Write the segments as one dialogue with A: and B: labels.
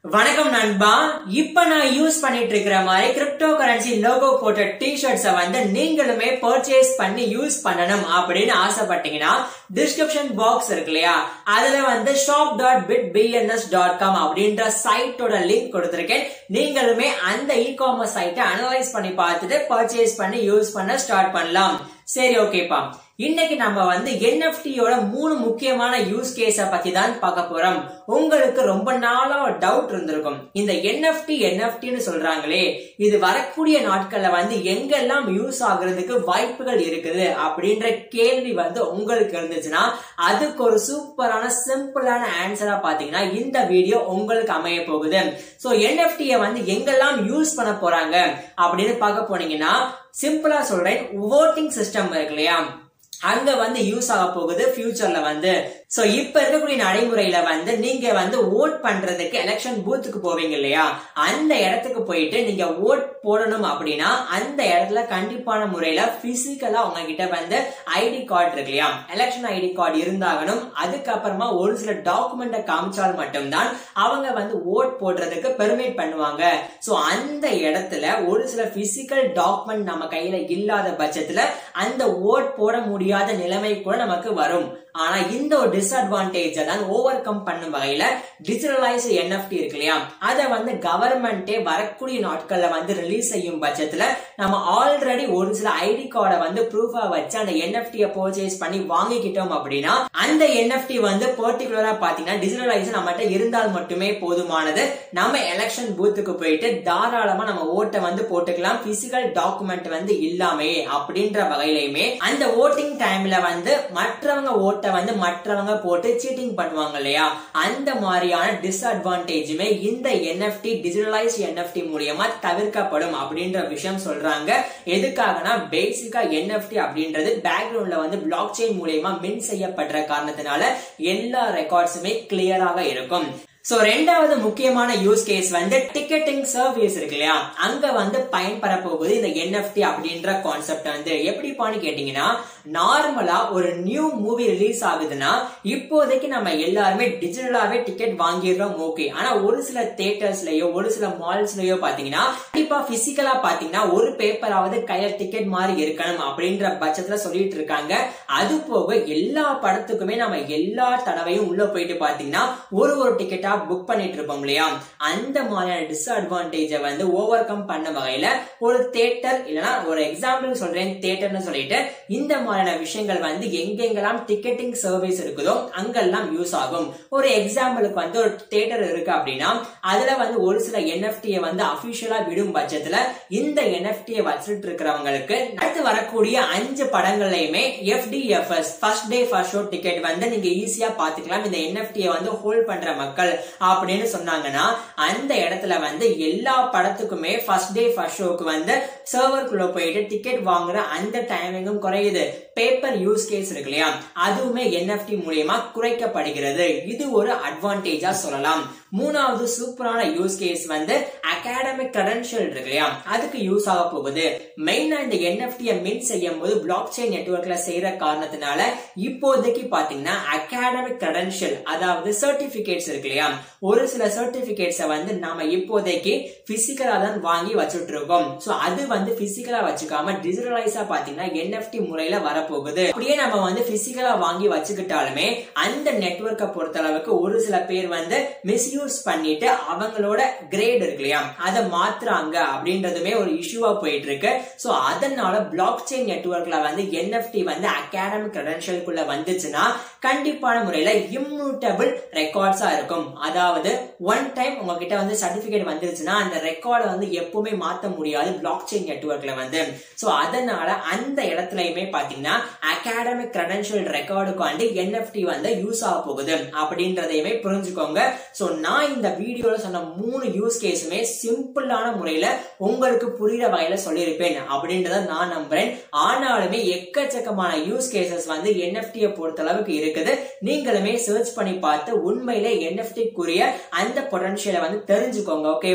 A: வணக்கம் நண்பா இப்ப நான் யூஸ் பண்ணிட்டு இருக்கிற மாதிரி கிரிப்டோ கரன்சி லோகோ போட்ட டி ஷர்ட்ஸ வந்து நீங்களுமே பர்ச்சேஸ் பண்ணி யூஸ் பண்ணணும் அப்படின்னு ஆசைப்பட்டீங்கன்னா டிஸ்கிரிப்ஷன் பாக்ஸ் இருக்கு இல்லையா அதுல வந்து shop dot bit BNS dot com அப்படின்ற சைட்டோட லிங்க் கொடுத்திருக்கேன் நீங்களுமே அந்த இ காமர்ஸ் சைட்டை அனலைஸ் பண்ணி பார்த்துட்டு பர்ச்சேஸ் பண்ணி யூஸ் பண்ண ஸ்டார்ட் பண்ணலாம் சரி ஓகேப்பா இன்னைக்கு நம்ம வந்து என்எஃப்டியோட மூணு முக்கியமான யூஸ் கேஸ பத்தி தான் பார்க்க போறோம் உங்களுக்கு ரொம்ப நாளா டவுட் இருந்திருக்கும் இந்த என்எஃப்டி என்எஃப்டின்னு சொல்றாங்களே இது வரக்கூடிய நாட்கள்ல வந்து எங்கெல்லாம் யூஸ் ஆகுறதுக்கு வாய்ப்புகள் இருக்குது அப்படின்ற கேள்வி வந்து உங்களுக்கு இருந்துச்சுன்னா அதுக்கு ஒரு சூப்பரான சிம்பிளான ஆன்சரா பாத்தீங்கன்னா இந்த வீடியோ உங்களுக்கு அமைய போகுது சோ என்எஃப்டியை வந்து எங்கெல்லாம் யூஸ் பண்ண போறாங்க அப்படின்னு பார்க்க போனீங்கன்னா சிம்பிளா சொல்றேன் ஓட்டிங் சிஸ்டம் இருக்கு இல்லையா அங்க வந்து யூஸ் ஆக போகுது ஃபியூச்சர்ல வந்து சோ இப்ப இருக்கக்கூடிய நடைமுறையில வந்து நீங்க வந்து ஓட் பண்றதுக்கு எலெக்ஷன் பூத்துக்கு போவீங்க இல்லையா அந்த இடத்துக்கு போயிட்டு நீங்க ஓட் போடணும் அப்படின்னா அந்த இடத்துல கண்டிப்பான முறையில பிசிக்கலா உங்ககிட்ட வந்து ஐடி கார்டு இருக்கு இல்லையா எலெக்ஷன் ஐடி கார்டு இருந்தாகணும் அதுக்கப்புறமா ஒரு சில டாக்குமெண்ட்டை காமிச்சால் மட்டும்தான் அவங்க வந்து ஓட் போடுறதுக்கு பெர்மிட் பண்ணுவாங்க சோ அந்த இடத்துல ஒரு சில பிசிக்கல் டாக்குமெண்ட் நம்ம கையில இல்லாத பட்சத்துல அந்த ஓட் போட முடியாத நிலைமை கூட நமக்கு வரும் ஆனா இந்த ஒரு டிஸ்அட்வான்டேஜ் தான் ஓவர் கம் பண்ணும் வகையில டிஜிட்டலைஸ் என்எஃப்டி இருக்கு இல்லையா அதை வந்து கவர்மெண்டே வரக்கூடிய நாட்கள்ல வந்து ரிலீஸ் செய்யும் பட்சத்துல நம்ம ஆல்ரெடி ஒரு சில ஐடி கார்டை வந்து ப்ரூஃபா வச்சு அந்த என்எஃப்டியை பர்ச்சேஸ் பண்ணி வாங்கிக்கிட்டோம் அப்படின்னா அந்த என்எஃப்டி வந்து பர்டிகுலரா பாத்தீங்கன்னா டிஜிட்டலைஸ் நம்மகிட்ட இருந்தால் மட்டுமே போதுமானது நம்ம எலெக்ஷன் பூத்துக்கு போயிட்டு தாராளமா நம்ம ஓட்டை வந்து போட்டுக்கலாம் பிசிக்கல் டாக்குமெண்ட் வந்து இல்லாமே அப்படின்ற வகையிலுமே அந்த ஓட்டிங் டைம்ல வந்து மற்றவங்க ஓட்டை வந்து மற்றவங்க போட்டு சீட்டிங் பண்ணுவாங்க இல்லையா அந்த மாதிரியான டிஸ்அட்வான்டேஜுமே இந்த என்எஃப்டி டிஜிட்டலைஸ் என்எஃப்டி மூலியமா தவிர்க்கப்படும் அப்படின்ற விஷயம் சொல்றாங்க எதுக்காகனா பேசிக்கா என்எஃப்டி அப்படின்றது பேக்ரவுண்ட்ல வந்து பிளாக் செயின் மூலியமா மின் செய்யப்படுற காரணத்தினால எல்லா ரெக்கார்ட்ஸுமே கிளியராக இருக்கும் சோ ரெண்டாவது முக்கியமான யூஸ் கேஸ் வந்து டிக்கெட்டிங் சர்வீஸ் இருக்கு இல்லையா அங்க வந்து பயன்பட போகுது இந்த என்எஃப்டி அப்படின்ற கான்செப்ட் வந்து எப்படிப்பான்னு கேட்டீங்கன்னா நார்மலா ஒரு நியூ மூவி ரிலீஸ் ஆகுதுன்னா இப்போதைக்கு நம்ம எல்லாருமே டிஜிட்டலாவே டிக்கெட் வாங்கிடுறோம் ஓகே ஆனா ஒரு சில தியேட்டர்ஸ்லயோ ஒரு சில மால்ஸ்லயோ பாத்தீங்கன்னா கண்டிப்பா பிசிக்கலா பாத்தீங்கன்னா ஒரு பேப்பராவது கையில டிக்கெட் மாதிரி இருக்கணும் அப்படின்ற பட்சத்துல சொல்லிட்டு இருக்காங்க அது போக எல்லா படத்துக்குமே நம்ம எல்லா தடவையும் உள்ள போயிட்டு பாத்தீங்கன்னா ஒரு ஒரு டிக்கெட்டா புக் பண்ணிட்டு இருப்போம் இல்லையா அந்த மாதிரியான டிஸ்அட்வான்டேஜை வந்து ஓவர் கம் பண்ண வகையில ஒரு தேட்டர் இல்லைன்னா ஒரு எக்ஸாம்பிள் சொல்றேன் தேட்டர்னு சொல்லிட்டு இந்த மாதிரியான விஷயங்கள் வந்து எங்கெங்கெல்லாம் டிக்கெட்டிங் சர்வீஸ் இருக்குதோ அங்கெல்லாம் யூஸ் ஆகும் ஒரு எக்ஸாம்பிளுக்கு வந்து ஒரு தேட்டர் இருக்கு அப்படின்னா அதுல வந்து ஒரு சில என்எஃப்டியை வந்து அபிஷியலா விடும் பட்சத்துல இந்த என்எஃப்டியை வச்சுட்டு இருக்கிறவங்களுக்கு அடுத்து வரக்கூடிய அஞ்சு படங்கள்லயுமே FDFS first day first show ticket வந்து நீங்க ஈஸியா பாத்துக்கலாம் இந்த என்எஃப்டியை வந்து ஹோல்ட் பண்ற மக்கள் அப்படின்னு சொன்னாங்கன்னா அந்த இடத்துல வந்து எல்லா படத்துக்குமே ஃபர்ஸ்ட் டே ஃபர்ஸ்ட் ஷோக்கு வந்து சர்வருக்குள்ள போயிட்டு டிக்கெட் வாங்குற அந்த டைமிங்கும் குறையுது பேப்பர் யூஸ் கேஸ் இருக்கு இல்லையா அதுவுமே என்எஃப்டி மூலியமா குறைக்கப்படுகிறது இது ஒரு அட்வான்டேஜா சொல்லலாம் மூணாவது சூப்பரான யூஸ் கேஸ் வந்து அகாடமிக் கிரெடென்ஷியல் இருக்கு இல்லையா அதுக்கு யூஸ் ஆக போகுது மெயினா இந்த என்எஃப்டியை மின் செய்யும் போது பிளாக் செயின் நெட்ஒர்க்ல செய்யற காரணத்தினால இப்போதைக்கு பாத்தீங்கன்னா அகாடமிக் கிரெடென்ஷியல் அதாவது சர்டிபிகேட்ஸ் இருக்கு இல்லையா ஒரு சில சர்டிபிகேட்ஸை வந்து நாம இப்போதைக்கு பிசிக்கலா தான் வாங்கி வச்சுட்டு இருக்கோம் சோ அது வந்து பிசிக்கலா வச்சுக்காம டிஜிட்டலைஸா பாத்தீங்கன்னா என்எஃப்டி முறையில வரப்போகுது அப்படியே நம்ம வந்து பிசிக்கலா வாங்கி வச்சுக்கிட்டாலுமே அந்த நெட்ஒர்க்கை பொறுத்த அளவுக்கு ஒரு சில பேர் வந்து மிஸ்யூஸ் பண்ணிட்டு அவங்களோட கிரேட் இருக்கு இல்லையா அதை மாத்துறாங்க அப்படின்றதுமே ஒரு இஷ்யூவா போயிட்டு இருக்கு சோ அதனால பிளாக் செயின் நெட்ஒர்க்ல வந்து என்எஃப்டி வந்து அகாடமிக் கிரெடென்ஷியலுக்குள்ள வந்துச்சுன்னா கண்டிப்பான முறையில இம்யூட்டபிள் ரெக்கார்ட்ஸா இருக்கும் அதாவது ஒன் டைம் உங்ககிட்ட வந்து சர்டிபிகேட் வந்துருச்சுன்னா அந்த ரெக்கார்டை வந்து எப்பவுமே மாத்த முடியாது பிளாக் செயின் நெட்ஒர்க்ல வந்து சோ அதனால அந்த இடத்துலயுமே பாத்தீங்கன்னா அகாடமிக் கிரெடென்ஷியல் ரெக்கார்டுக்காண்டி என்எஃப்டி வந்து யூஸ் ஆக போகுது அப்படின்றதையுமே புரிஞ்சுக்கோங்க சோ நான் இந்த வீடியோல சொன்ன மூணு யூஸ் கேஸுமே சிம்பிளான முறையில உங்களுக்கு புரியுற வகையில சொல்லியிருப்பேன் அப்படின்றத நான் நம்புறேன் ஆனாலுமே எக்கச்சக்கமான யூஸ் கேசஸ் வந்து என்எஃப்டியை பொறுத்த அளவுக்கு இருக்குது நீங்களுமே சர்ச் பண்ணி பார்த்து உண்மையிலே என்எஃப்டிக்குரிய அந்த பொட்டன்ஷியலை வந்து தெரிஞ்சுக்கோங்க ஓகேவா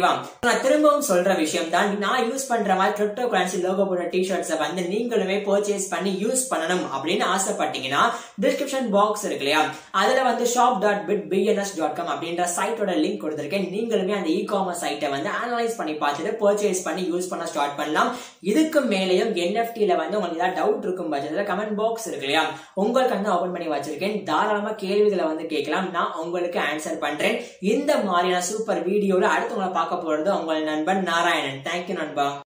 A: நான் திரும்பவும் சொல்ற விஷயம் தான் நான் யூஸ் பண்ற மாதிரி கிரிப்டோ கரன்சி லோகோ போட்ட டிஷர்ட்ஸை வந்து நீங்களுமே பர்ச்சேஸ் பண்ணி யூஸ் பண்ணணும் அப்படின்னு ஆசைப்பட்டீங்கன்னா டிஸ்கிரிப்ஷன் பாக்ஸ் இருக்கு இல்லையா அதுல வந்து shop dot bit BNS dot com அப்படின்ற சைட்டோட லிங்க் கொடுத்துருக்கேன் நீங்களுமே அந்த இ காமர்ஸ் சைட்டை வந்து அனலைஸ் பண்ணி பார்த்துட்டு பர்ச்சேஸ் பண்ணி யூஸ் பண்ண ஸ்டார்ட் பண்ணலாம் இதுக்கு மேலேயும் என்எஃப்டில வந்து உங்களுக்கு ஏதாவது டவுட் இருக்கும் பட்சத்தில் கமெண்ட் பாக்ஸ் இருக்கு இல்லையா உங்களுக்கு வந்து ஓபன் பண்ணி வச்சிருக்கேன் தாராளமா கேள்விகளை வந்து கேட்கலாம் நான் உங்களுக்கு ஆன்சர் பண்றேன் இந்த மாதிரியான சூப்பர் வீடியோல அடுத்து உங்களை பார்க்க போறது உங்கள் நண்பன் நாராயணன் தேங்க்யூ நண்பா